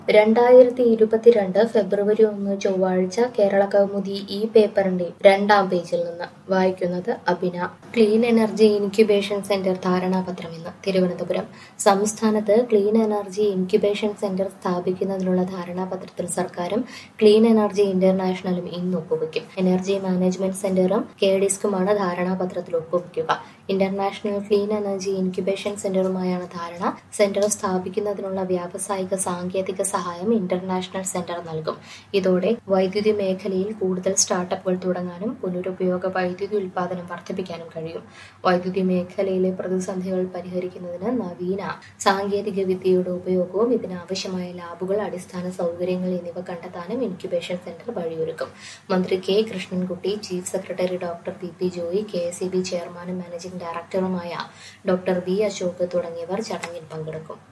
രണ്ടായിരത്തി ഇരുപത്തിരണ്ട് ഫെബ്രുവരി ഒന്ന് ചൊവ്വാഴ്ച കേരള കൗമുദി ഈ പേപ്പറിന്റെ രണ്ടാം പേജിൽ നിന്ന് വായിക്കുന്നത് Abhina clean energy incubation centre ധാരണാപത്രം ഇന്ന് തിരുവനന്തപുരം സംസ്ഥാനത്ത് ക്ലീൻ എനർജി ഇൻക്യുബേഷൻ സെന്റർ സ്ഥാപിക്കുന്നതിനുള്ള ധാരണാപത്രത്തിൽ സർക്കാരും ക്ലീൻ എനർജി ഇന്റർനാഷണലും ഇന്ന് ഒപ്പുവയ്ക്കും എനർജി മാനേജ്മെന്റ് സെന്ററും കെ ഡിസ്കുമാണ് ധാരണാപത്രത്തിൽ ഒപ്പുവയ്ക്കുക ഇന്റർനാഷണൽ ക്ലീൻ എനർജി ഇൻക്യുബേഷൻ സെന്ററുമായാണ് ധാരണ സെന്റർ സ്ഥാപിക്കുന്നതിനുള്ള വ്യാവസായിക സാങ്കേതിക സഹായം ഇന്റർനാഷണൽ സെന്റർ നൽകും ഇതോടെ വൈദ്യുതി മേഖലയിൽ കൂടുതൽ സ്റ്റാർട്ടപ്പുകൾ തുടങ്ങാനും പുനരുപയോഗ വൈദ്യുതി ഉൽപാദനം വർദ്ധിപ്പിക്കാനും കഴിയും വൈദ്യുതി മേഖലയിലെ പ്രതിസന്ധികൾ പരിഹരിക്കുന്നതിന് നവീന സാങ്കേതിക വിദ്യയുടെ ഉപയോഗവും ഇതിനാവശ്യമായ ലാബുകൾ അടിസ്ഥാന സൗകര്യങ്ങൾ എന്നിവ കണ്ടെത്താനും ഇൻക്യുബേഷൻ സെന്റർ വഴിയൊരുക്കും മന്ത്രി K Krishnankutty chief secretary doctor P P Joy K S ചെയർമാനും മാനേജിംഗ് ഡയറക്ടറുമായ ഡോക്ടർ വി അശോക് തുടങ്ങിയവർ ചടങ്ങിൽ പങ്കെടുക്കും